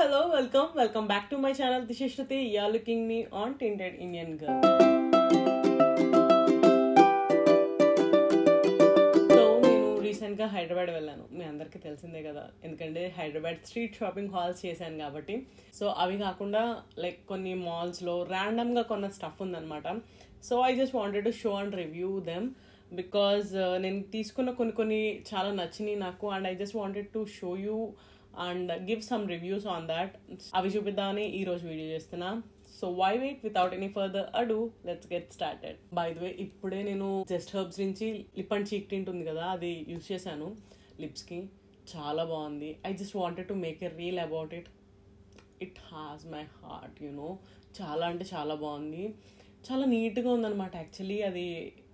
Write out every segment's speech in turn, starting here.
hello, welcome, welcome back to my channel. This is Shruti. You are looking me on Tinted Indian Girl. So నేను రీసెంట్గా హైదరాబాద్ వెళ్ళాను మీ అందరికీ తెలిసిందే కదా ఎందుకంటే హైదరాబాద్ స్ట్రీట్ షాపింగ్ హాల్స్ చేశాను కాబట్టి సో అవి కాకుండా లైక్ కొన్ని మాల్స్లో ర్యాండమ్గా కొన్న స్టఫ్ ఉందన్నమాట so I just wanted to show and review them because నేను తీసుకున్న కొన్ని కొన్ని చాలా నచ్చినాయి నాకు and I just wanted to show you and give some reviews on that అవి చూపిద్దామని ఈరోజు వీడియో చేస్తున్నా so why wait without any further ado let's get started by the way ఇప్పుడే నేను జస్ట్ హర్బ్స్ నుంచి లిప్ అండ్ చీక్ టింట్ ఉంది కదా అది యూస్ చేశాను లిప్స్కి చాలా బాగుంది I just wanted to make a reel about it it has my heart you know చాలా అంటే చాలా బాగుంది చాలా నీట్గా ఉందన్నమాట యాక్చువల్లీ అది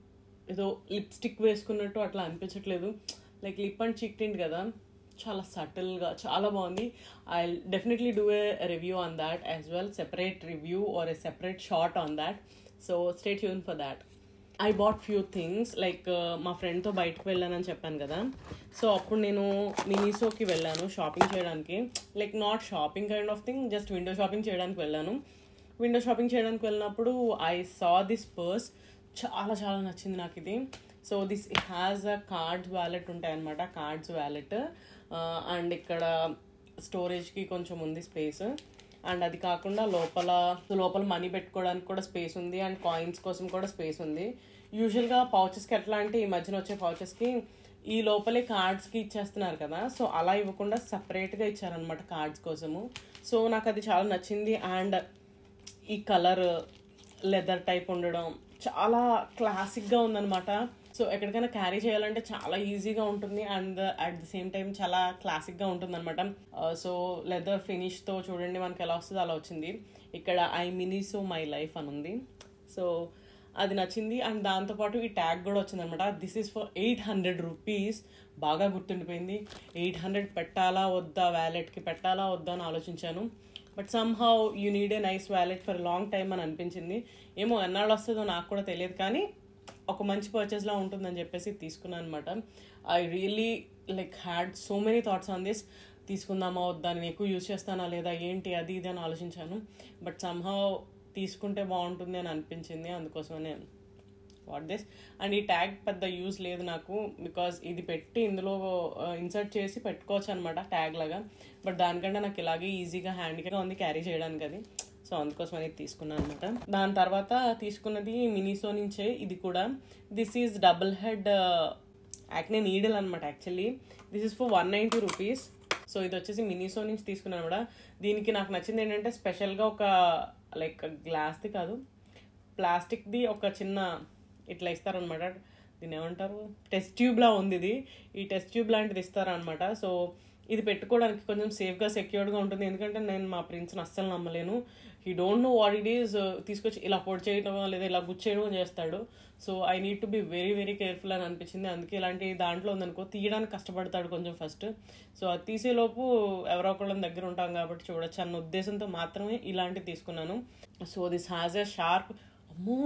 ఏదో లిప్స్టిక్ వేసుకున్నట్టు అట్లా అనిపించట్లేదు like lip and cheek tint కదా చాలా సటిల్గా చాలా బాగుంది I definitely do a review on that as well separate review or a separate short on that so stay యూన్ for that I bought few things like మా ఫ్రెండ్తో బయటకు వెళ్ళానని చెప్పాను కదా సో అప్పుడు నేను మినీసోకి వెళ్ళాను షాపింగ్ చేయడానికి like not shopping kind of thing just window shopping చేయడానికి వెళ్ళాను విండో షాపింగ్ చేయడానికి వెళ్ళినప్పుడు ఐ సా దిస్ పర్స్ చాలా చాలా నచ్చింది నాకు ఇది so this has a cards wallet ఉంటాయన్నమాట కార్డ్స్ వ్యాలెట్ అండ్ ఇక్కడ స్టోరేజ్కి కొంచెం ఉంది స్పేస్ అండ్ అది కాకుండా లోపల లోపల మనీ పెట్టుకోవడానికి కూడా స్పేస్ ఉంది అండ్ కాయిన్స్ కోసం కూడా స్పేస్ ఉంది యూజువల్గా పౌచెస్కి ఎట్లా అంటే ఈ మధ్యన వచ్చే పౌచెస్కి ఈ లోపలే కార్డ్స్కి ఇచ్చేస్తున్నారు కదా సో అలా ఇవ్వకుండా సపరేట్గా ఇచ్చారనమాట కార్డ్స్ కోసము సో నాకు అది చాలా నచ్చింది అండ్ ఈ కలర్ లెదర్ టైప్ ఉండడం చాలా క్లాసిక్గా ఉందన్నమాట సో ఎక్కడికైనా క్యారీ చేయాలంటే చాలా ఈజీగా ఉంటుంది and at the same time చాలా క్లాసిక్గా ఉంటుంది అనమాట సో లెదర్ ఫినిష్తో చూడండి మనకి ఎలా వస్తుందో అలా వచ్చింది ఇక్కడ I Miniso my life అని ఉంది సో అది నచ్చింది అండ్ దాంతోపాటు ఈ ట్యాగ్ కూడా వచ్చిందనమాట this is for eight hundred rupees బాగా గుర్తుండిపోయింది ఎయిట్ హండ్రెడ్ పెట్టాలా వద్దా వ్యాలెట్కి పెట్టాలా వద్దా అని ఆలోచించాను but somehow you need a nice wallet for long time అని అనిపించింది ఏమో ఎన్నాళ్ళు వస్తుందో నాకు కూడా తెలియదు కానీ ఒక మంచి పర్చేస్లా ఉంటుందని చెప్పేసి తీసుకున్నాను అనమాట I really like had so many thoughts on this తీసుకుందామా వద్దా నేను ఎక్కువ యూజ్ చేస్తానా లేదా ఏంటి అది ఇది అని ఆలోచించాను బట్ సమ్హౌ తీసుకుంటే బాగుంటుంది అని అనిపించింది అందుకోసమనే వాట్ దిస్ అండ్ ఈ ట్యాగ్ పెద్ద యూజ్ లేదు నాకు బికాజ్ ఇది పెట్టి ఇందులో ఇన్సర్ట్ చేసి పెట్టుకోవచ్చు అనమాట ట్యాగ్ లాగా బట్ దానికంటే నాకు ఇలాగే ఈజీగా హ్యాండ్గా ఉంది క్యారీ చేయడానికి అది సో అందుకోసం అనేది తీసుకున్నాను అనమాట దాని తర్వాత తీసుకున్నది మినీసో నుంచే ఇది కూడా this is double head acne needle అనమాట actually this is for one ninety rupees so ఇది వచ్చేసి మినీసో నుంచి తీసుకున్నాను కూడా దీనికి నాకు నచ్చింది ఏంటంటే స్పెషల్గా ఒక లైక్ గ్లాస్ది కాదు ప్లాస్టిక్ది ఒక చిన్న ఇట్లా ఇస్తారనమాట దీన్ని ఏమంటారు టెస్ట్ ట్యూబ్లా ఉంది ఇది ఈ టెస్ట్ ట్యూబ్ లాంటిది ఇస్తారనమాట సో ఇది పెట్టుకోవడానికి కొంచెం సేఫ్గా సెక్యూర్డ్గా ఉంటుంది ఎందుకంటే నేను మా ప్రిన్స్ని అస్సలు నమ్మలేను he don't know what it is తీసుకొచ్చి ఇలా పొడి చేయడం లేదా ఇలా గుచ్చేయడం చేస్తాడు so I need to be very very careful అని అనిపించింది అందుకే ఇలాంటి దాంట్లో ఉందనుకో తీయడానికి కష్టపడతాడు కొంచెం ఫస్ట్ సో అది తీసేలోపు ఎవరో ఒకళ్ళ దగ్గర ఉంటాం కాబట్టి చూడొచ్చు అన్న ఉద్దేశంతో మాత్రమే ఇలాంటివి తీసుకున్నాను so this has a sharp అమ్మో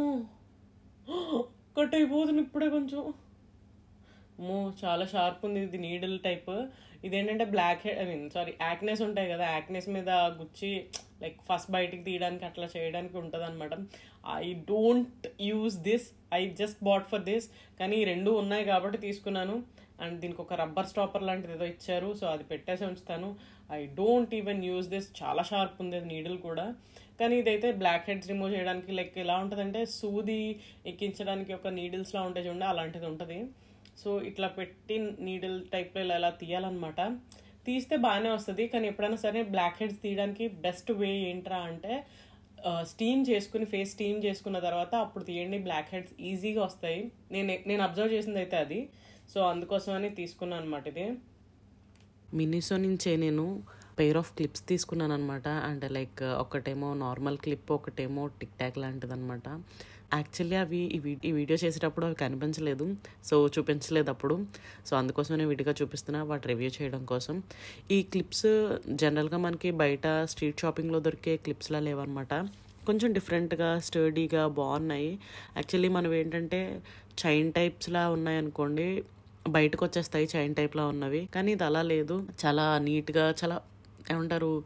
కట్ అయిపోతుంది ఇప్పుడే కొంచెం అమ్మో చాలా షార్ప్ ఉంది ఇది నీడిల్ టైప్ ఇదేంటంటే blackhead I mean sorry acnes ఉంటాయి కదా యాక్నెస్ మీద గుచ్చి లైక్ ఫస్ట్ బయటికి తీయడానికి అట్లా చేయడానికి ఉంటుంది అనమాట I don't use this I just bought for this కానీ ఈ రెండు ఉన్నాయి కాబట్టి తీసుకున్నాను అండ్ దీనికి ఒక రబ్బర్ స్టాపర్ లాంటిది ఏదో ఇచ్చారు సో అది పెట్టేసి ఉంచుతాను I don't even use this చాలా షార్ప్ ఉంది నీడిల్ కూడా కానీ ఇదైతే బ్లాక్ హెడ్స్ రిమూవ్ చేయడానికి లైక్ ఎలా ఉంటుందంటే సూది ఎక్కించడానికి ఒక నీడిల్స్లా ఉంటాయి చూడండి అలాంటిది ఉంటుంది సో ఇట్లా పెట్టి నీడిల్ టైప్లో ఇలా ఇలా తీయాలన్నమాట తీస్తే బాగానే వస్తుంది కానీ ఎప్పుడైనా సరే బ్లాక్ హెడ్స్ తీయడానికి బెస్ట్ వే ఏంట్రా అంటే స్టీమ్ చేసుకుని ఫేస్ స్టీమ్ చేసుకున్న తర్వాత అప్పుడు తీయండి బ్లాక్ హెడ్స్ ఈజీగా వస్తాయి నేను నేను అబ్జర్వ్ చేసింది అయితే అది సో అందుకోసమని తీసుకున్నాను అనమాట ఇది మినిసో నుంచే నేను పెయిర్ ఆఫ్ క్లిప్స్ తీసుకున్నాను అనమాట అండ్ లైక్ ఒకటేమో నార్మల్ క్లిప్ ఒకటేమో టిక్ టాక్ లాంటిది అనమాట యాక్చువల్లీ అవి ఈ వీ- ఈ వీడియో చేసేటప్పుడు అవి కనిపించలేదు సో చూపించలేదు అప్పుడు సో అందుకోసం నేను విడిగా చూపిస్తున్నా వాటి రివ్యూ చేయడం కోసం ఈ క్లిప్స్ జనరల్గా మనకి బయట స్ట్రీట్ షాపింగ్లో దొరికే క్లిప్స్లా లేవన్నమాట కొంచెం డిఫరెంట్గా స్టర్డీగా బాగున్నాయి యాక్చువల్లీ మనం ఏంటంటే చైన్ టైప్స్లా ఉన్నాయి అనుకోండి బయటకు వచ్చేస్తాయి చైన్ టైప్లో ఉన్నవి కానీ ఇది అలా లేదు చాలా నీట్గా చాలా ఏమంటారు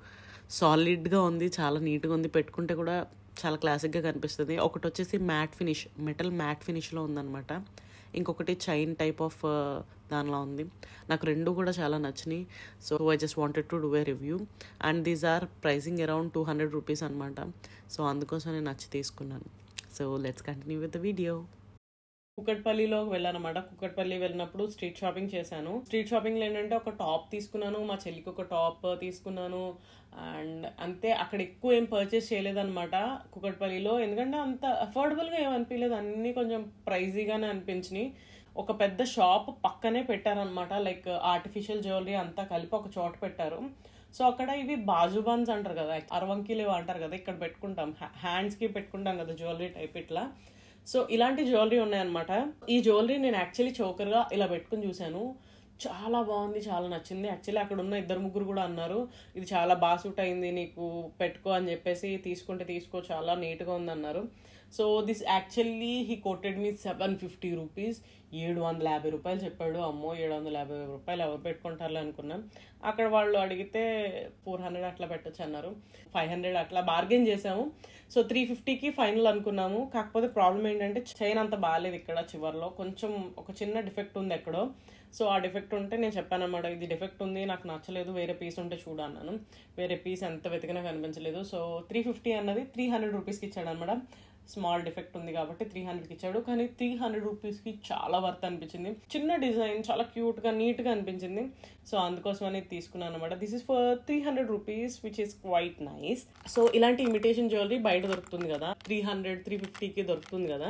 సాలిడ్గా ఉంది చాలా నీట్గా ఉంది పెట్టుకుంటే కూడా చాలా క్లాసిక్గా కనిపిస్తుంది ఒకటి వచ్చేసి మ్యాట్ ఫినిష్ మెటల్ మ్యాట్ ఫినిష్లో ఉందన్నమాట ఇంకొకటి చైన్ టైప్ ఆఫ్ దానిలో ఉంది నాకు రెండు కూడా చాలా నచ్చినాయి so I just wanted to do a review and these are pricing around two hundred rupees అనమాట సో అందుకోసం నేను నచ్చి తీసుకున్నాను so let's continue with the video కుక్కట్పల్లిలో వెళ్ళానమాట కుక్కట్పల్లి వెళ్ళినప్పుడు స్ట్రీట్ షాపింగ్ చేశాను స్ట్రీట్ షాపింగ్ ఏంటంటే ఒక టాప్ తీసుకున్నాను మా చెల్లికి ఒక టాప్ తీసుకున్నాను అండ్ అంతే అక్కడ ఎక్కువ ఏం పర్చేస్ చేయలేదన్నమాట కుక్కట్పల్లిలో ఎందుకంటే అంత అఫోర్డబుల్గా ఏం అనిపించలేదు అన్నీ కొంచెం ప్రైజీగానే అనిపించినాయి ఒక పెద్ద షాప్ పక్కనే పెట్టారనమాట లైక్ ఆర్టిఫిషియల్ జ్యువెలరీ అంతా కలిపి ఒక చోట పెట్టారు సో అక్కడ ఇవి బాజుబాన్స్ అంటారు కదా అరవంకీలు ఇవి అంటారు కదా ఇక్కడ పెట్టుకుంటాం హ్యాండ్స్కి పెట్టుకుంటాం కదా జ్యువెలరీ టైప్ ఇట్లా సో ఇలాంటి జ్యువెలరీ ఉన్నాయన్నమాట ఈ జ్యువెలరీ నేను యాక్చువల్లీ చౌకర్గా ఇలా పెట్టుకుని చూశాను చాలా బాగుంది చాలా నచ్చింది యాక్చువల్లీ అక్కడ ఉన్న ఇద్దరు ముగ్గురు కూడా అన్నారు ఇది చాలా బాగా సూట్ అయింది నీకు పెట్టుకో అని చెప్పేసి తీసుకుంటే తీసుకో చాలా నీట్గా ఉంది అన్నారు so this actually he quoted me seven fifty rupees ఏడు వందల యాభై రూపాయలు చెప్పాడు అమ్మో ఏడు వందల యాభై రూపాయలు ఎవరు పెట్టుకుంటారులే అనుకున్నాం అక్కడ వాళ్ళు అడిగితే ఫోర్ హండ్రెడ్ అట్లా పెట్టచ్చు అన్నారు ఫైవ్ హండ్రెడ్ అట్లా బార్గెన్ చేసాము సో త్రీ ఫిఫ్టీకి ఫైనల్ అనుకున్నాము కాకపోతే ప్రాబ్లం ఏంటంటే చైన్ అంత బాగాలేదు ఇక్కడ చివరిలో కొంచెం ఒక చిన్న డిఫెక్ట్ ఉంది ఎక్కడో సో ఆ డిఫెక్ట్ ఉంటే నేను చెప్పాను అనమాట ఇది డిఫెక్ట్ ఉంది నాకు నచ్చలేదు వేరే పీస్ ఉంటే చూడు అన్నాను వేరే పీస్ ఎంత వెతికినా కనిపించలేదు సో త్రీ ఫిఫ్టీ అన్నది త్రీ హండ్రెడ్ రూపీస్కి ఇచ్చాడు అనమాట స్మాల్ డిఫెక్ట్ ఉంది కాబట్టి త్రీ హండ్రెడ్కి ఇచ్చాడు కానీ త్రీ హండ్రెడ్ రూపీస్కి చాలా వర్త్ అనిపించింది చిన్న డిజైన్ చాలా క్యూట్గా నీట్గా అనిపించింది సో అందుకోసం అనేది తీసుకున్నాను అనమాట this is for three hundred rupees which is quite nice so ఇలాంటి ఇమిటేషన్ జ్యువెలరీ బయట దొరుకుతుంది కదా త్రీ హండ్రెడ్ త్రీ ఫిఫ్టీకి దొరుకుతుంది కదా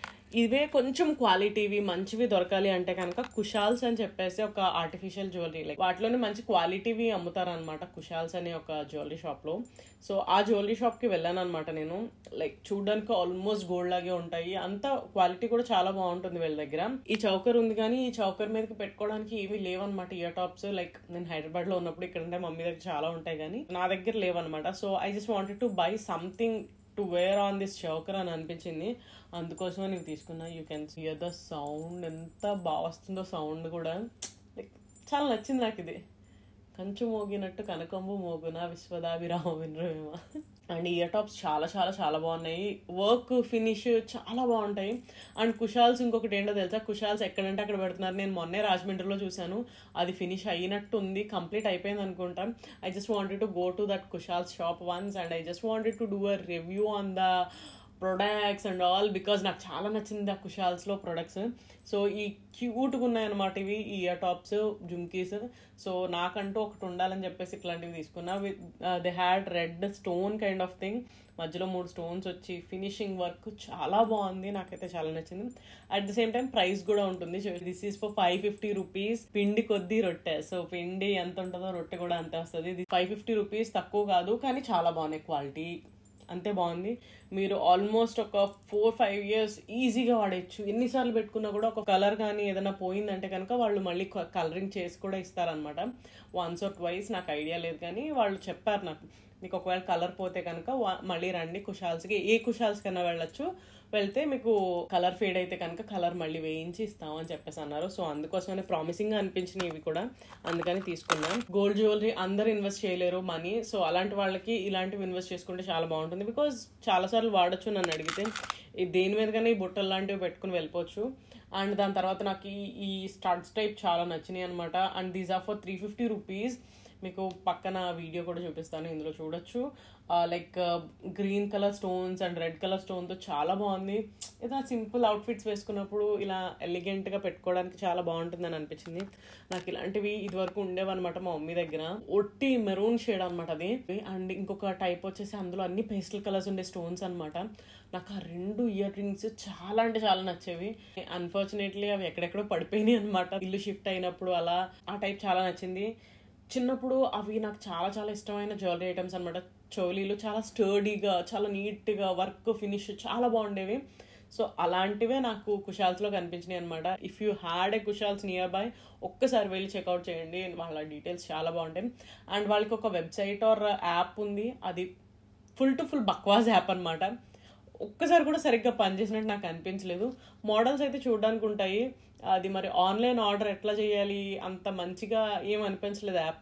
ఇవే కొంచెం క్వాలిటీవి మంచివి దొరకాలి అంటే కనుక కుషాల్స్ అని చెప్పేసి ఒక ఆర్టిఫిషియల్ జ్యువెలరీ లైక్ వాటిలోనే మంచి క్వాలిటీవి అమ్ముతారనమాట కుషాల్స్ అనే ఒక జ్యువెలరీ షాప్లో సో ఆ జ్యువెలరీ షాప్కి వెళ్ళాను అనమాట నేను లైక్ చూడడానికి ఆల్మోస్ట్ గోల్డ్ లాగే ఉంటాయి అంత క్వాలిటీ కూడా చాలా బాగుంటుంది వీళ్ళ దగ్గర ఈ చౌకర్ ఉంది కానీ ఈ చౌకర్ మీదకి పెట్టుకోవడానికి ఏమీ లేవన్నమాట ఇయర్ టాప్స్ లైక్ నేను హైదరాబాద్ లో ఉన్నప్పుడు ఇక్కడ ఉంటే మమ్మీ దగ్గర చాలా ఉంటాయి కానీ నా దగ్గర లేవన్నమాట so I just wanted to buy something to wear on this choker అని అనిపించింది అందుకోసమే నేను తీసుకున్నా you can hear the sound ఎంత బాగా వస్తుందో సౌండ్ కూడా లైక్ చాలా నచ్చింది నాకు ఇది కంచు మోగినట్టు కనకంబు మోగున విశ్వదాభిరామ వినరేమ అండ్ ఇయర్ టాప్స్ చాలా చాలా చాలా బాగున్నాయి వర్క్ ఫినిష్ చాలా బాగుంటాయి అండ్ కుషాల్స్ ఇంకొకటి ఏంటో తెలుసా కుషాల్స్ ఎక్కడంటే అక్కడ పెడుతున్నారు నేను మొన్నే రాజమండ్రిలో చూశాను అది ఫినిష్ అయినట్టు ఉంది కంప్లీట్ అయిపోయింది అనుకుంటా I just wanted to go to that Kushals shop once and I just wanted to do a review on the products and all because నాకు చాలా నచ్చింది ఆ కుషాల్స్లో ప్రొడక్ట్స్ సో ఈ క్యూట్గా ఉన్నాయన్నమాట ఇవి ఈ ఇయర్ టాప్స్ జుమ్కీస్ సో నాకంటూ ఒకటి ఉండాలని చెప్పేసి ఇట్లాంటివి తీసుకున్నా with they had red stone kind of thing మధ్యలో మూడు స్టోన్స్ వచ్చి ఫినిషింగ్ వర్క్ చాలా బాగుంది నాకైతే చాలా నచ్చింది at the same time price కూడా ఉంటుంది this is for five fifty rupees పిండి కొద్దీ రొట్టె సో పిండి ఎంత ఉంటుందో రొట్టె కూడా అంతే వస్తుంది ఫైవ్ ఫిఫ్టీ రూపీస్ తక్కువ కాదు కానీ చాలా బాగున్నాయి క్వాలిటీ అంతే బాగుంది మీరు ఆల్మోస్ట్ ఒక ఫోర్ ఫైవ్ ఇయర్స్ ఈజీగా వాడచ్చు ఎన్నిసార్లు పెట్టుకున్నా కూడా ఒక కలర్ కానీ ఏదైనా పోయిందంటే కనుక వాళ్ళు మళ్ళీ కలరింగ్ చేసి కూడా ఇస్తారనమాట వన్స్ ఆర్ ట్వైస్ నాకు ఐడియా లేదు కానీ వాళ్ళు చెప్పారు నాకు మీకు ఒకవేళ కలర్ పోతే కనుక మళ్ళీ రండి కుషాల్స్కి ఏ కుషాల్స్ కన్నా వెళ్ళొచ్చు వెళ్తే మీకు కలర్ ఫేడ్ అయితే కనుక కలర్ మళ్ళీ వేయించి ఇస్తాం అని చెప్పేసి అన్నారు సో అందుకోసమనే ప్రామిసింగ్ గా అనిపించినాయి ఇవి కూడా అందుకని తీసుకున్నాం గోల్డ్ జ్యువెలరీ అందరు ఇన్వెస్ట్ చేయలేరు మనీ సో అలాంటి వాళ్ళకి ఇలాంటివి ఇన్వెస్ట్ చేసుకుంటే చాలా బాగుంటుంది బికాజ్ చాలాసార్లు వాడచ్చు నన్ను అడిగితే దేని మీదకైనా ఈ బుట్టలు లాంటివి పెట్టుకుని వెళ్ళిపోవచ్చు అండ్ దాని తర్వాత నాకు ఈ ఈ స్టడ్స్ టైప్ చాలా నచ్చినాయి అనమాట and these are for three fifty rupees మీకు పక్కన వీడియో కూడా చూపిస్తాను ఇందులో చూడొచ్చు like green colour stones and red colour స్టోన్తో చాలా బాగుంది ఏదైనా సింపుల్ అవుట్ఫిట్స్ వేసుకున్నప్పుడు ఇలా ఎలిగెంట్గా పెట్టుకోవడానికి చాలా బాగుంటుందని అనిపించింది నాకు ఇలాంటివి ఇదివరకు ఉండేవన్నమాట మా మమ్మీ దగ్గర ఒట్టి మెరూన్ షేడ్ అనమాట అది అండ్ ఇంకొక టైప్ వచ్చేసి అందులో అన్ని పేస్టల్ కలర్స్ ఉండే స్టోన్స్ అనమాట నాకు ఆ రెండు ఇయర్ రింగ్స్ చాలా అంటే చాలా నచ్చేవి అన్ఫార్చునేట్లీ అవి ఎక్కడెక్కడో పడిపోయినాయి అనమాట ఇల్లు షిఫ్ట్ అయినప్పుడు అలా ఆ టైప్ చాలా నచ్చింది చిన్నప్పుడు అవి నాకు చాలా చాలా ఇష్టమైన జ్యువెలరీ ఐటమ్స్ అనమాట చోలీలు చాలా స్టర్డీగా చాలా నీట్గా వర్క్ ఫినిష్ చాలా బాగుండేవి సో అలాంటివే నాకు కుషాల్స్లో కనిపించినాయి అనమాట if you had a Kushals nearby ఒక్కసారి వెళ్ళి చెక్అవుట్ చేయండి వాళ్ళ డీటెయిల్స్ చాలా బాగుంటాయి అండ్ వాళ్ళకి ఒక వెబ్సైట్ ఆర్ యాప్ ఉంది అది ఫుల్ టు ఫుల్ బక్వాస్ యాప్ అనమాట ఒక్కసారి కూడా సరిగ్గా పనిచేసినట్టు నాకు అనిపించలేదు మోడల్స్ అయితే చూడడానికి ఉంటాయి అది మరి ఆన్లైన్ ఆర్డర్ ఎట్లా చేయాలి అంత మంచిగా ఏం అనిపించలేదు యాప్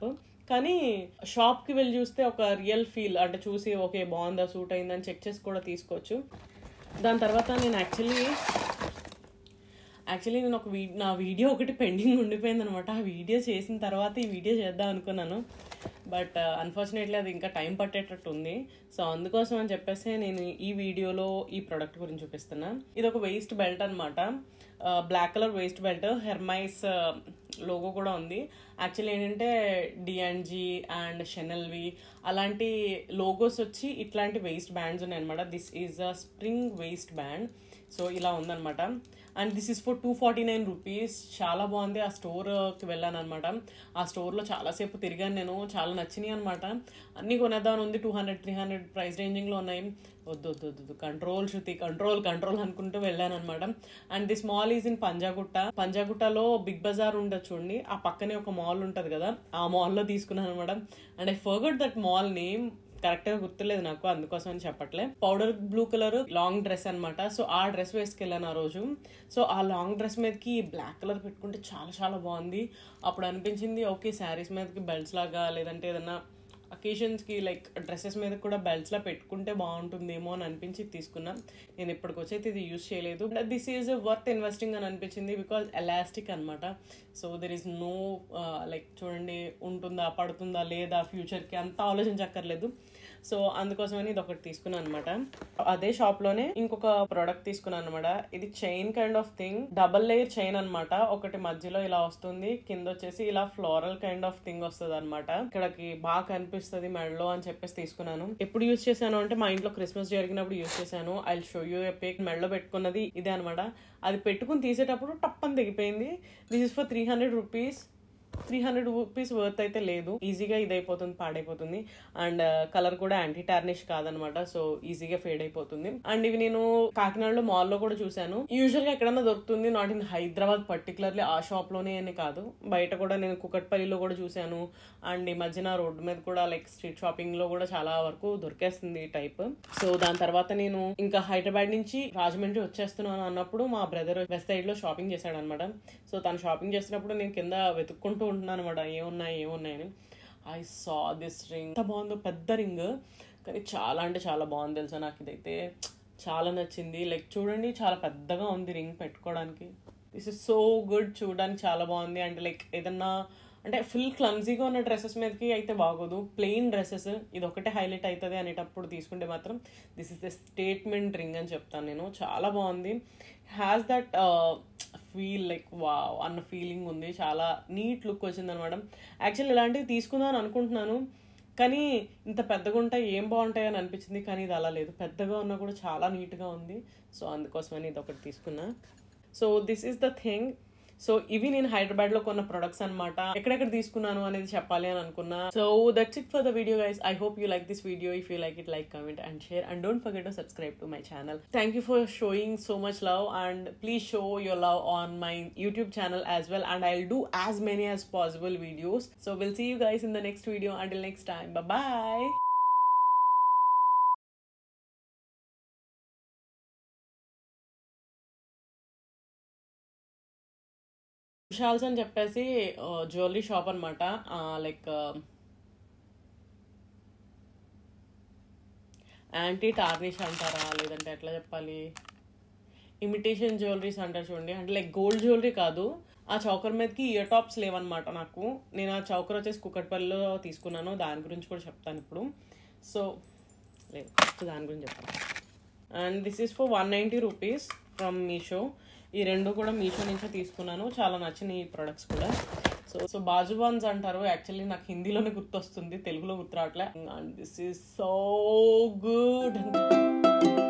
కానీ షాప్కి వెళ్ళి చూస్తే ఒక రియల్ ఫీల్ అంటే చూసి ఓకే బాగుందా సూట్ అయిందని చెక్ చేసి కూడా తీసుకోవచ్చు దాని తర్వాత నేను యాక్చువల్లీ యాక్చువల్లీ నేను ఒక వీ నా వీడియో ఒకటి పెండింగ్ ఉండిపోయింది అనమాట ఆ వీడియో చేసిన తర్వాత ఈ వీడియో చేద్దాం అనుకున్నాను బట్ అన్ఫార్చునేట్లీ అది ఇంకా టైం పట్టేటట్టు ఉంది సో అందుకోసం అని చెప్పేసి నేను ఈ వీడియోలో ఈ ప్రోడక్ట్ గురించి చూపిస్తున్నా ఇది ఒక వేస్ట్ బెల్ట్ అనమాట black colour waist belt Hermes logo కూడా ఉంది యాక్చువల్లీ ఏంటంటే డిఎన్జీ అండ్ షెనల్వి అలాంటి లోగోస్ వచ్చి ఇట్లాంటి వేస్ట్ బ్యాండ్స్ ఉన్నాయన్నమాట this is a spring waist band so ఇలా ఉందన్నమాట and this is for two forty nine rupees చాలా బాగుంది ఆ స్టోర్కి వెళ్ళాను అనమాట ఆ స్టోర్లో చాలాసేపు తిరిగాను నేను చాలా నచ్చినాయి అనమాట అన్నీ కొనేద్దామని ఉంది two hundred three hundred price రేంజింగ్లో ఉన్నాయి వద్దు వద్దు వద్దు కంట్రోల్ శృతి కంట్రోల్ కంట్రోల్ అనుకుంటూ వెళ్ళాను అనమాట and this mall is in Panjagutta పంజాగుట్టలో బిగ్ బజార్ ఉండదు చూడండి ఆ పక్కనే ఒక మాల్ ఉంటుంది కదా ఆ మాల్లో తీసుకున్నాను అనమాట and I forgot that mall name correct గా గుర్తులేదు నాకు అందుకోసం అని చెప్పట్లే powder blue colour long dress అనమాట సో ఆ డ్రెస్ వేసుకెళ్ళాను ఆ రోజు సో ఆ లాంగ్ డ్రెస్ మీదకి బ్లాక్ కలర్ పెట్టుకుంటే చాలా చాలా బాగుంది అప్పుడు అనిపించింది ఓకే శారీస్ మీదకి బెల్ట్స్ లాగా లేదంటే ఏదన్నా అకేషన్స్కి లైక్ డ్రెస్సెస్ మీద కూడా బెల్ట్స్లా పెట్టుకుంటే బాగుంటుందేమో అని అనిపించి తీసుకున్నా నేను ఇప్పటికొచ్చి అయితే ఇది యూస్ చేయలేదు దిస్ ఈజ్ వర్త్ ఇన్వెస్టింగ్ అని అనిపించింది బికాజ్ ఎలాస్టిక్ అనమాట so there is no like చూడండి ఉంటుందా పడుతుందా లేదా ఫ్యూచర్కి అంత ఆలోచించక్కర్లేదు సో అందుకోసమని ఇది ఒకటి తీసుకున్నాను అనమాట అదే షాప్ లోనే ఇంకొక ప్రోడక్ట్ తీసుకున్నాను అనమాట ఇది chain kind of thing double layer chain అనమాట ఒకటి మధ్యలో ఇలా వస్తుంది కింద వచ్చేసి ఇలా ఫ్లోరల్ కైండ్ ఆఫ్ థింగ్ వస్తుంది అనమాట ఇక్కడకి బాగా కనిపిస్తుంది మెడలో అని చెప్పేసి తీసుకున్నాను ఎప్పుడు యూస్ చేశాను అంటే మా ఇంట్లో క్రిస్మస్ జరిగినప్పుడు యూస్ చేశాను ఐ షో యూ పిక్ మెడలో పెట్టుకున్నది ఇదే అనమాట అది పెట్టుకుని తీసేటప్పుడు టప్పని తెగిపోయింది this is for three hundred rupees three hundred rupees worth అయితే లేదు ఈజీగా ఇది అయిపోతుంది పాడైపోతుంది అండ్ కలర్ కూడా యాంటీ టార్నిష్ కాదనమాట సో ఈజీగా ఫేడ్ అయిపోతుంది అండ్ ఇవి నేను కాకినాడలో మాల్లో కూడా చూశాను యూజువల్ గా ఎక్కడన్నా దొరుకుతుంది నాట్ ఇన్ హైదరాబాద్ పర్టికులర్లీ ఆ షాప్ లోనే అని కాదు బయట కూడా నేను కుకట్పల్లిలో కూడా చూశాను అండ్ ఈ మధ్యన రోడ్డు మీద కూడా లైక్ స్ట్రీట్ షాపింగ్ లో కూడా చాలా వరకు దొరికేస్తుంది ఈ టైప్ సో దాని తర్వాత నేను ఇంకా హైదరాబాద్ నుంచి రాజమండ్రి వచ్చేస్తున్నాను అన్నప్పుడు మా బ్రదర్ వెస్ట్ సైడ్ లో షాపింగ్ చేశాడు అనమాట సో తను షాపింగ్ చేసినప్పుడు నేను కింద వెతుక్కుంటూ ఉంటున్నాను అనమాట ఏమున్నాయి ఏమున్నాయని ఐ సా దిస్ రింగ్ ఎంత బాగుందో పెద్ద రింగ్ కానీ చాలా అంటే చాలా బాగుంది తెలుసా నాకు ఇదైతే చాలా నచ్చింది లైక్ చూడండి చాలా పెద్దగా ఉంది రింగ్ పెట్టుకోవడానికి దిస్ ఇస్ సో గుడ్ చూడడానికి చాలా బాగుంది అంటే లైక్ ఏదన్నా అంటే ఫుల్ క్లమ్జీగా ఉన్న డ్రెస్సెస్ మీదకి అయితే బాగోదు ప్లెయిన్ డ్రెస్సెస్ ఇది ఒకటే హైలైట్ అవుతుంది అనేటప్పుడు తీసుకుంటే మాత్రం this is the statement ring అని చెప్తాను నేను చాలా బాగుంది హ్యాస్ దట్ ఫీల్ లైక్ వా అన్న ఫీలింగ్ ఉంది చాలా నీట్ లుక్ వచ్చింది అనమాట యాక్చువల్లీ ఇలాంటివి తీసుకుందాం అని అనుకుంటున్నాను కానీ ఇంత పెద్దగా ఉంటాయి ఏం బాగుంటాయి అని అనిపించింది కానీ ఇది అలా లేదు పెద్దగా ఉన్నా కూడా చాలా నీట్గా ఉంది సో అందుకోసమని ఇది ఒకటి తీసుకున్నా so this is the thing so ఇవి నేను హైదరాబాద్ లో కొన్న ప్రొడక్ట్స్ అనమాట ఎక్కడెక్కడ తీసుకున్నాను అనేది చెప్పాలి అని అనుకున్నా so that's it for the video guys I hope you like this video if you like it like comment and share and don't forget to subscribe to my channel thank you for showing so much love and please show your love on my YouTube channel as well and I do as many as possible videos so will see you guys in the next video until next time bye Vishals అని చెప్పేసి jewellery shop అనమాట like anti tarnish అంటారా లేదంటే ఎట్లా చెప్పాలి imitation jewelleries అంటారు చూడండి అంటే లైక్ గోల్డ్ జ్యువెలరీ కాదు ఆ చౌకర్ మీదకి ఇయర్ టాప్స్ లేవన్నమాట నాకు నేను ఆ చౌకర్ వచ్చేసి కుక్కట్పల్లిలో తీసుకున్నాను దాని గురించి కూడా చెప్తాను ఇప్పుడు సో లేదు ఫస్ట్ దాని గురించి చెప్తాను and this is for one ninety rupees from Meesho ఈ రెండు కూడా మీషో నుంచే తీసుకున్నాను చాలా నచ్చినాయి ఈ ప్రొడక్ట్స్ కూడా సో సో బాజుబాన్స్ అంటారు యాక్చువల్లీ నాకు హిందీలోనే గుర్తొస్తుంది తెలుగులో గుర్తు రావట్లే and this is so good